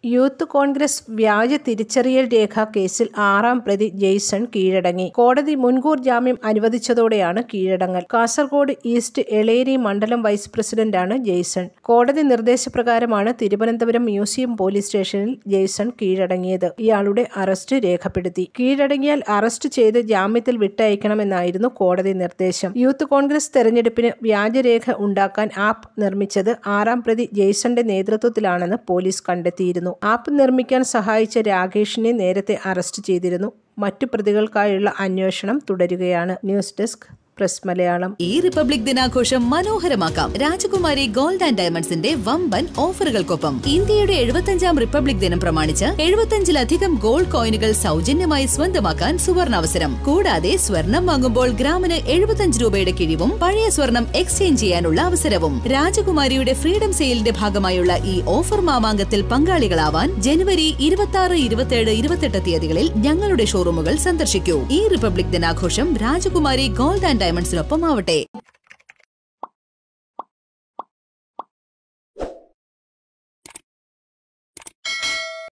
youth Congress വ്യാജ തിരിച്ചറിയൽ രേഖ കേസിൽ ആറാം പ്രതി ജെയ്സൺ കീഴടങ്ങി കോടതി മുൻകൂർ ജാമ്യം അനുവദിച്ചതോടെയാണ് കീഴടങ്ങൽ കാസർഗോഡ് ഈസ്റ്റ് എളേരി മണ്ഡലം വൈസ് പ്രസിഡന്റാണ് ജെയ്സൺ കോടതി നിർദ്ദേശപ്രകാരമാണ് തിരുവനന്തപുരം മ്യൂസിയം പോലീസ് സ്റ്റേഷനിൽ ജെയ്സൺ കീഴടങ്ങിയത് ഇയാളുടെ അറസ്റ്റ് രേഖപ്പെടുത്തി കീഴടങ്ങിയാൽ അറസ്റ്റ് ചെയ്ത് ജാമ്യത്തിൽ വിട്ടയക്കണമെന്നായിരുന്നു കോടതി നിർദ്ദേശം യൂത്ത് കോൺഗ്രസ് തെരഞ്ഞെടുപ്പിന് വ്യാജരേഖ ഉണ്ടാക്കാൻ ആപ്പ് നിർമ്മിച്ചത് ആറാം പ്രതി ജെയ്സന്റെ നേതൃത്വത്തിലാണെന്ന് പോലീസ് കണ്ടെത്തിയിരുന്നു ആപ്പ് നിർമ്മിക്കാൻ സഹായിച്ച രാകേഷിനെ നേരത്തെ അറസ്റ്റ് ചെയ്തിരുന്നു മറ്റു പ്രതികൾക്കായുള്ള അന്വേഷണം തുടരുകയാണ് ന്യൂസ് ഡെസ്ക് പ്രസ് മലയാളം ഈ റിപ്പബ്ലിക് ദിനാഘോഷം മനോഹരമാക്കാം രാജകുമാരി ഗോൾഡ് ആൻഡ് ഡയമണ്ട്സിന്റെ വമ്പൻ ഓഫറുകൾക്കൊപ്പം ഇന്ത്യയുടെ എഴുപത്തഞ്ചാം റിപ്പബ്ലിക് ദിനം പ്രമാണിച്ച് എഴുപത്തഞ്ചിലധികം ഗോൾഡ് കോയിനുകൾ സൗജന്യമായി സ്വന്തമാക്കാൻ സുവർണാവസരം കൂടാതെ സ്വർണം വാങ്ങുമ്പോൾ ഗ്രാമിന് എഴുപത്തഞ്ച് രൂപയുടെ കിഴിവും പഴയ സ്വർണം എക്സ്ചേഞ്ച് ചെയ്യാനുള്ള അവസരവും രാജകുമാരിയുടെ ഫ്രീഡം സെയിലിന്റെ ഭാഗമായുള്ള ഈ ഓഫർ മാമാങ്കത്തിൽ പങ്കാളികളാവാൻ ജനുവരി ഇരുപത്തി ആറ് ഇരുപത്തിയേഴ് ഇരുപത്തെട്ട് തീയതികളിൽ ഞങ്ങളുടെ ഷോറൂമുകൾ സന്ദർശിക്കൂ ഈ റിപ്പബ്ലിക് ദിനാഘോഷം രാജകുമാരി ഗോൾഡ് ആൻഡ് ഡയമണ്ട്സിനൊപ്പം ആവട്ടെ